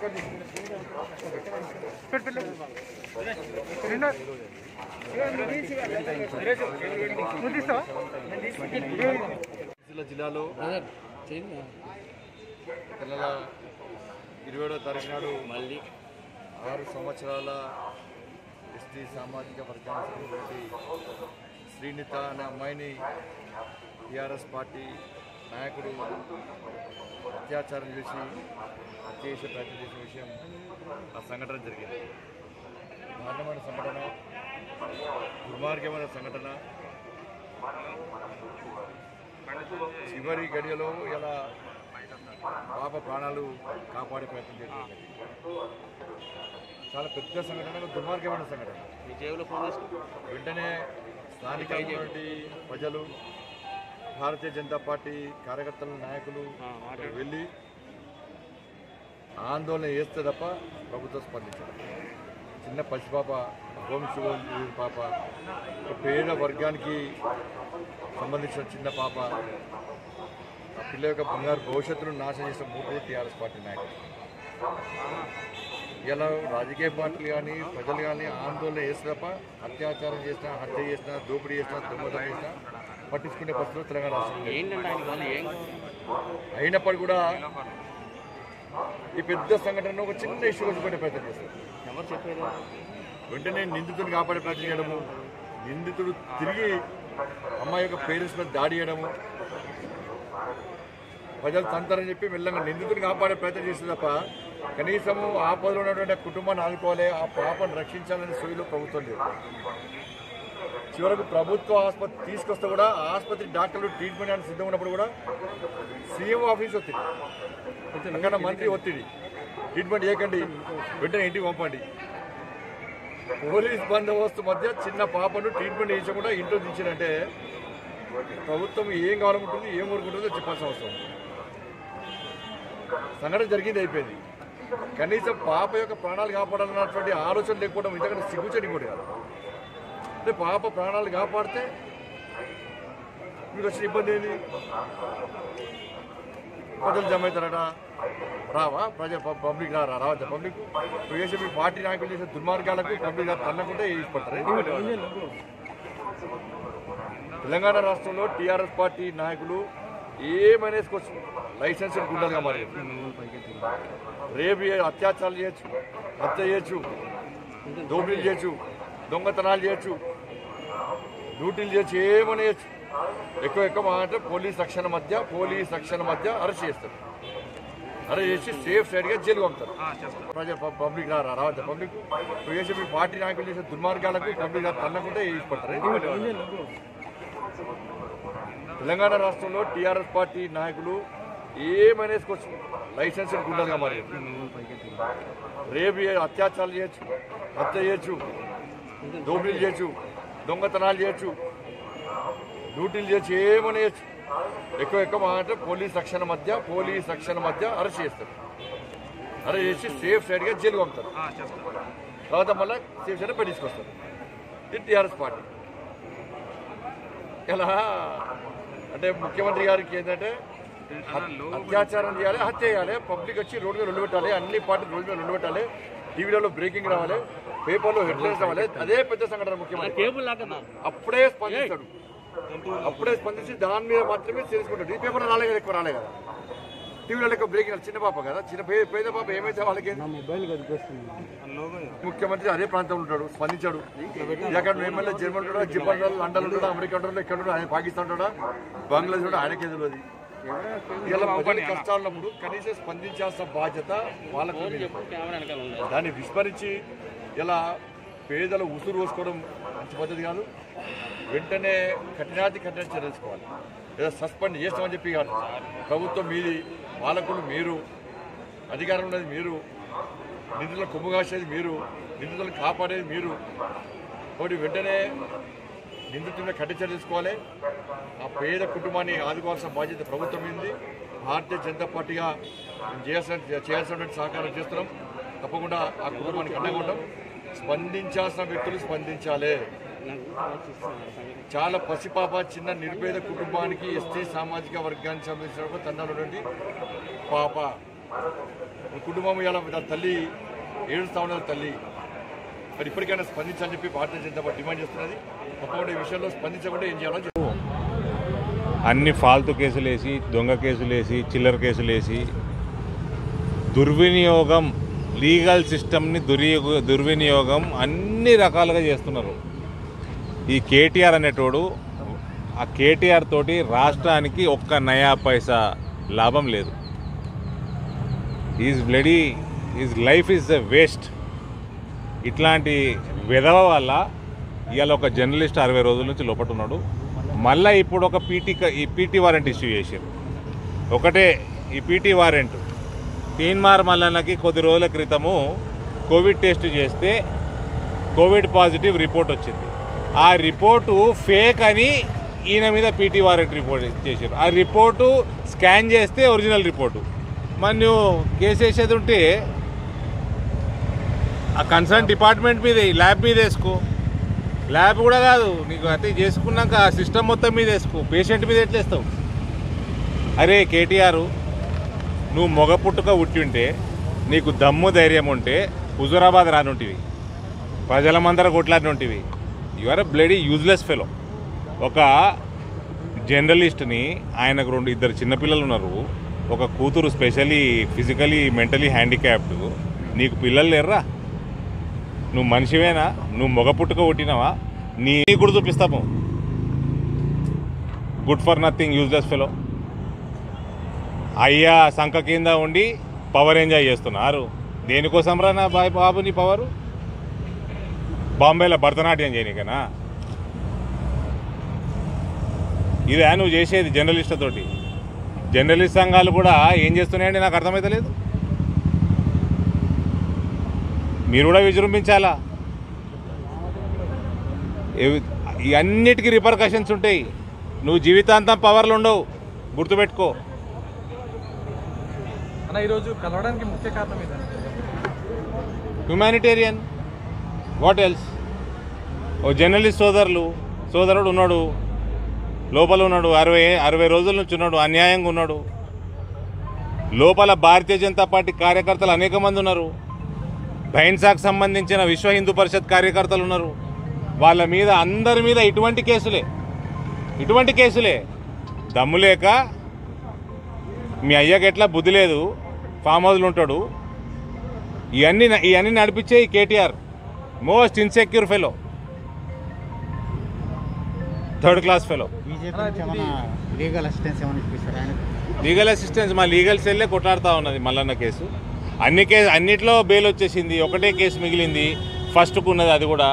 సిరిసిల్ల జిల్లాలో నెల ఇరవై ఏడో తారీఖు నాడు మళ్ళీ ఆరు సంవత్సరాల ఎస్టీ సామాజిక వర్గానికి చెందినటువంటి శ్రీనిత అనే అమ్మాయిని టీఆర్ఎస్ పార్టీ నాయకుడు అత్యాచారం చేసి హత్య చేసే ప్రయత్నం చేసిన విషయం ఆ సంఘటన జరిగింది దారుణమైన సంఘటన దుర్మార్గమైన సంఘటన చివరి గడియలో ఇలా పాప ప్రాణాలు కాపాడే ప్రయత్నం చేసింది చాలా పెద్ద సంఘటన దుర్మార్గమైన సంఘటన వెంటనే స్థానికమైనటువంటి ప్రజలు భారతీయ జనతా పార్టీ కార్యకర్తలు నాయకులు వెళ్ళి ఆందోళన చేస్తే తప్ప ప్రభుత్వం స్పందించారు చిన్న పసిపాప హోమ్ పాప ఒక పేద వర్గానికి సంబంధించిన చిన్న పాప ఆ పిల్ల యొక్క బంగారు భవిష్యత్తును నాశనం చేసిన మూర్తి టీఆర్ఎస్ పార్టీ నాయకులు ఇలా రాజకీయ పార్టీలు కానీ ప్రజలు కానీ ఆందోళన చేస్తే తప్ప అత్యాచారం చేసినా హత్య చేసినా దోపిడీ చేసినా దొంగతనం చేసినా పట్టించుకునే పరిస్థితులు తెలంగాణ రాష్ట్రంలో లేవు. అయినప్పటికీ కూడా ఈ పెద్ద సంఘటనను ఒక చిన్న ఇష్యూ వచ్చి ప్రయత్నం చేస్తారు వెంటనే నిందితుడిని కాపాడే ప్రయత్నం చేయడము నిందితుడు తిరిగి అమ్మాయి యొక్క పేరెంట్స్ మీద దాడి చేయడము ప్రజలు తంతారని చెప్పి మెల్లగా నిందితుడిని కాపాడే ప్రయత్నం చేస్తే తప్ప కనీసము ఆపదలో ఉన్నటువంటి ఆ కుటుంబాన్ని ఆదుకోవాలి ఆ పాపను రక్షించాలనే సోయిలో ప్రభుత్వం లేదు చివరకు ప్రభుత్వ ఆసుపత్రి తీసుకొస్తే కూడా ఆ ఆసుపత్రి డాక్టర్లు ట్రీట్మెంట్ అని సిద్ధంగా ఉన్నప్పుడు కూడా సీఎం ఆఫీస్ ఒత్తిడి అక్కడ మంత్రి ఒత్తిడి ట్రీట్మెంట్ చేయకండి వెంటనే ఇంటికి పంపండి పోలీస్ బందోబస్తు మధ్య చిన్న పాపను ట్రీట్మెంట్ చేయించకుండా ఇంట్లో దించారంటే ప్రభుత్వం ఏం కావాలనుకుంటుంది ఏం కోరుకుంటుందో చెప్పాల్సిన అవసరం ఉంది. సంఘటన జరిగింది అయిపోయింది కనీసం పాప యొక్క ప్రాణాలు కాపాడాలన్నటువంటి ఆలోచన లేకపోవడం ఇంతకంటే సిగ్గుచని కూడా కాదు అంటే పాప ప్రాణాలు కాపాడితే మీకు వచ్చిన ఇబ్బంది ఏంది ప్రజలు జమ అవుతారట రావా ప్రజ ప- పబ్లిక్ రారా రావచ్చా పబ్లిక్ ఇప్పుడు చేసే మీ పార్టీ నాయకులు చేసే దుర్మార్గాలకు పబ్లిక్ తన్నకుంటే ఇష్టపడతారు తెలంగాణ రాష్ట్రంలో టీఆర్ఎస్ పార్టీ నాయకులు ఏమనేసుకోవచ్చు లైసెన్స్ గుండలుగా మరి రేపు ఏ అత్యాచారాలు చేయొచ్చు హత్య చేయొచ్చు దోపిడీలు చేయొచ్చు దొంగతనాలు చేయొచ్చు డ్యూటీలు చేయొచ్చు ఏమనేయచ్చు ఎక్కువ ఎక్కువ మాట పోలీస్ రక్షణ మధ్య పోలీస్ రక్షణ మధ్య అరెస్ట్ చేస్తారు అరెస్ట్ చేసి సేఫ్ సైడ్గా జైలు పంపుతారు ప్రజ ప- పబ్లిక్ రారా రావచ్చా పబ్లిక్ ఇప్పుడు చేసే మీ పార్టీ నాయకులు చేసే దుర్మార్గాలకు పబ్లిక్ తన్నకుంటే ఇష్టపడతారు తెలంగాణ రాష్ట్రంలో టీఆర్ఎస్ పార్టీ నాయకులు ఏమనేసుకోవచ్చు లైసెన్స్ గుండలుగా మరి రేపు ఏ అత్యాచారాలు చేయొచ్చు హత్య చేయొచ్చు దోపిడీలు చేయొచ్చు దొంగతనాలు చేయొచ్చు డ్యూటీలు చేయొచ్చు ఏమనేయచ్చు ఎక్కువ ఎక్కువ మాట పోలీస్ రక్షణ మధ్య పోలీస్ రక్షణ మధ్య అరెస్ట్ చేస్తారు అరెస్ట్ చేసి సేఫ్ సైడ్గా జైలు పంపుతారు తర్వాత మళ్ళీ సేఫ్ సైడ్ పెట్టించుకొస్తారు ఇది టీఆర్ఎస్ పార్టీ ఇలా అంటే ముఖ్యమంత్రి గారికి ఏంటంటే అత్యాచారం చేయాలి హత్య చేయాలి పబ్లిక్ వచ్చి రోడ్డు మీద రెండు పెట్టాలి అన్ని పార్టీలు రోడ్డు మీద రెండు పెట్టాలి టీవీలలో బ్రేకింగ్ రావాలి పేపర్లో హెడ్లైన్స్ రావాలి అదే పెద్ద సంఘటన ముఖ్యమంత్రి అప్పుడే స్పందిస్తాడు అప్పుడే స్పందించి దాని మీద మాత్రమే చేసుకుంటాడు ఈ పేపర్ రాలే కదా ఎక్కువ రాలే కదా టీవీలో ఎక్కువ బ్రేకింగ్ చిన్న పాప కదా చిన్న పే- పేద పాప ఏమైతే వాళ్ళకి ముఖ్యమంత్రి అదే ప్రాంతంలో ఉంటాడు స్పందించాడు ఎక్కడ ఎమ్మెల్యే జర్మన్ ఉంటాడా జపాన్ ఉంటాడా లండన్ ఉంటాడా అమెరికా ఉంటాడా ఎక్కడ ఉంటాడా ఆయన పాకిస్తాన్ ఉంటాడా బంగ్లాదేశ్ ఉంటాడా ఆయనకే తెలియదు ఇలా ప్రజల కష్టాలున్నప్పుడు కనీసం స్పందించాల్సిన బాధ్యత వాళ్ళకు ఉంది. దాన్ని విస్మరించి ఇలా పేదల ఉసురు పోసుకోవడం మంచి పద్ధతి కాదు వెంటనే కఠినాతి కఠిన చర్య తీసుకోవాలి లేదా సస్పెండ్ చేస్తామని చెప్పి కాదు ప్రభుత్వం మీది పాలకులు మీరు అధికారం ఉన్నది మీరు నిధుల కొమ్ము కాసేది మీరు నిందితులను కాపాడేది మీరు కాబట్టి వెంటనే నిందితులను కఠిన చర్య తీసుకోవాలి ఆ పేద కుటుంబాన్ని ఆదుకోవాల్సిన బాధ్యత ప్రభుత్వం ఉంది భారతీయ జనతా పార్టీగా మేము చేయాల్సిన చేయాల్సినటువంటి సహకారం చేస్తున్నాం తప్పకుండా ఆ కుటుంబానికి అండగా ఉంటాం స్పందించాల్సిన వ్యక్తులు స్పందించాలి చాలా పసిపాప చిన్న నిరుపేద కుటుంబానికి ఎస్టీ సామాజిక వర్గానికి సంబంధించిన తండ్రి పాప వాళ్ళ కుటుంబం ఇలా వాళ్ళ తల్లి ఏడుస్తా ఉన్నది తల్లి మరి ఇప్పటికైనా స్పందించాలని చెప్పి భారతీయ జనతా పార్టీ డిమాండ్ చేస్తున్నది తప్పకుండా ఈ విషయంలో స్పందించకుండా ఏం చేయాలో చెప్పు. అన్ని ఫాల్తు కేసులు వేసి దొంగ కేసులు వేసి చిల్లర కేసులు వేసి దుర్వినియోగం లీగల్ సిస్టమ్ని దుర్వినియోగ దుర్వినియోగం అన్ని రకాలుగా చేస్తున్నారు ఈ కేటీఆర్ అనేటోడు ఆ కేటీఆర్ తోటి రాష్ట్రానికి ఒక్క నయా పైసా లాభం లేదు is bloody is life is the waste ఇట్లాంటి విధవ వల్ల ఇవాళ ఒక జర్నలిస్ట్ అరవై రోజుల నుంచి లోపట ఉన్నాడు మళ్ళీ ఇప్పుడు ఒక పీటీ ఈ పీటీ వారెంట్ ఇష్యూ చేశారు ఒకటే ఈ పీటీ వారెంట్ తీన్మార్ మల్లన్నకి కొద్ది రోజుల క్రితము కోవిడ్ టెస్ట్ చేస్తే కోవిడ్ పాజిటివ్ రిపోర్ట్ వచ్చింది ఆ రిపోర్టు ఫేక్ అని ఈయన మీద పీటీ వారెంట్ రిపోర్ట్ చేశారు ఆ రిపోర్టు స్కాన్ చేస్తే ఒరిజినల్ రిపోర్టు మరి నువ్వు కేసు వేసేది ఉంటే ఆ కన్సర్న్ డిపార్ట్మెంట్ మీద ల్యాబ్ మీద వేసుకో ల్యాబ్ కూడా కాదు నీకు అతి చేసుకున్నాక ఆ సిస్టమ్ మొత్తం మీద వేసుకో పేషెంట్ మీద ఎట్లేస్తావు అరే కేటీఆర్ నువ్వు మొగ పుట్టుక ఉట్టి ఉంటే నీకు దమ్ము ధైర్యం ఉంటే హుజురాబాద్ రానుంటివి ప్రజల మందర కొట్లాడినుంటివి you are a bloody useless fellow ఒక జర్నలిస్ట్ని ఆయనకు రెండు ఇద్దరు చిన్నపిల్లలు ఉన్నారు ఒక కూతురు స్పెషలీ ఫిజికలీ మెంటలీ హ్యాండిక్యాప్డ్ నీకు పిల్లలు లేర్రా నువ్వు మనిషివేనా నువ్వు మొగ పుట్టుక పుట్టినావా నీ కూడా చూపిస్తాము good for nothing useless fellow అయ్యా సంఖ కింద ఉండి పవర్ ఎంజాయ్ చేస్తున్నారు దేనికోసం రా నా బాయ్ బాబు నీ పవరు బాంబేలో భరతనాట్యం చేయనీకనా ఇదే నువ్వు చేసేది జర్నలిస్టులతోటి జర్నలిస్ట్ సంఘాలు కూడా ఏం చేస్తున్నాయండి నాకు అర్థమైతలేదు మీరు కూడా విజృంభించాలా ఇవి- ఈ అన్నిటికీ రిపర్కషన్స్ ఉంటాయి నువ్వు జీవితాంతం పవర్లు ఉండవు గుర్తుపెట్టుకో అన్న ఈరోజు కలవడానికి ముఖ్య కారణం ఏంటంటే హ్యుమానిటేరియన్ వాట్ ఎల్స్ ఓ జర్నలిస్ట్ సోదరులు సోదరుడు ఉన్నాడు లోపల ఉన్నాడు అరవై అరవై రోజుల నుంచి ఉన్నాడు అన్యాయంగా ఉన్నాడు లోపల భారతీయ జనతా పార్టీ కార్యకర్తలు అనేక మంది ఉన్నారు బైన్సాకు సంబంధించిన విశ్వ హిందూ పరిషత్ కార్యకర్తలు ఉన్నారు వాళ్ళ మీద అందరి మీద ఇటువంటి కేసులే ఇటువంటి కేసులే దమ్ము లేక మీ అయ్యకి ఎట్లా బుద్ధి లేదు ఫామ్ హౌస్లో ఉంటాడు ఇవన్నీ ఇవన్నీ నడిపించే ఈ KTR most insecure fellow third class fellow BJP నుంచి ఏమైనా లీగల్ అసిస్టెన్స్ ఏమైనా ఇప్పిస్తారు ఆయన లీగల్ అసిస్టెన్స్ మా లీగల్ సెల్లే కొట్లాడుతూ ఉన్నది మల్లన్న కేసు అన్ని కేసు అన్నిట్లో బెయిల్ వచ్చేసింది ఒకటే కేసు మిగిలింది ఫస్ట్కు ఉన్నది అది కూడా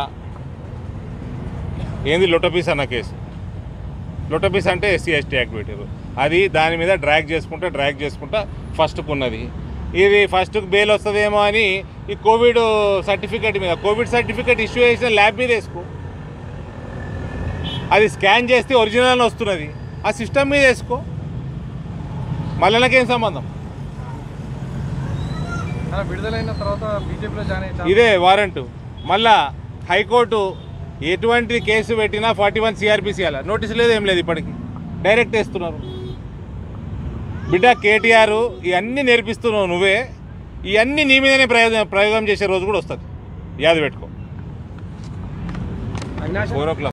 ఏంది లొటపీస్ అన్న కేసు లొటపీస్ అంటే ఎస్సీ ఎస్టీ యాక్టివిటీ అది దాని మీద డ్రాగ్ చేసుకుంటా డ్రాగ్ చేసుకుంటా ఫస్ట్కు ఉన్నది ఇది ఫస్ట్కు బెయిల్ వస్తుందేమో అని ఈ కోవిడ్ సర్టిఫికేట్ మీద కోవిడ్ సర్టిఫికేట్ ఇష్యూ చేసిన ల్యాబ్ మీద వేసుకో అది స్కాన్ చేస్తే ఒరిజినల్ అని వస్తున్నది ఆ సిస్టమ్ మీద వేసుకో మళ్ళీకేం సంబంధం అన్న విడుదలైన తర్వాత బీజేపీలో జాయిన్ అయ్యి ఇదే వారెంట్ మళ్ళా హైకోర్టు ఎటువంటి కేసు పెట్టినా ఫార్టీ వన్ సిఆర్పిసి అలా నోటీస్ లేదు ఏం లేదు ఇప్పటికి డైరెక్ట్ వేస్తున్నారు బిడ్డ కేటీఆర్ ఇవన్నీ నేర్పిస్తున్నావు నువ్వే ఇవన్నీ నీ మీదనే ప్రయోగం ప్రయోగం చేసే రోజు కూడా వస్తుంది యాద పెట్టుకో అవినాష్ ఫోర్ ఓ క్లాక్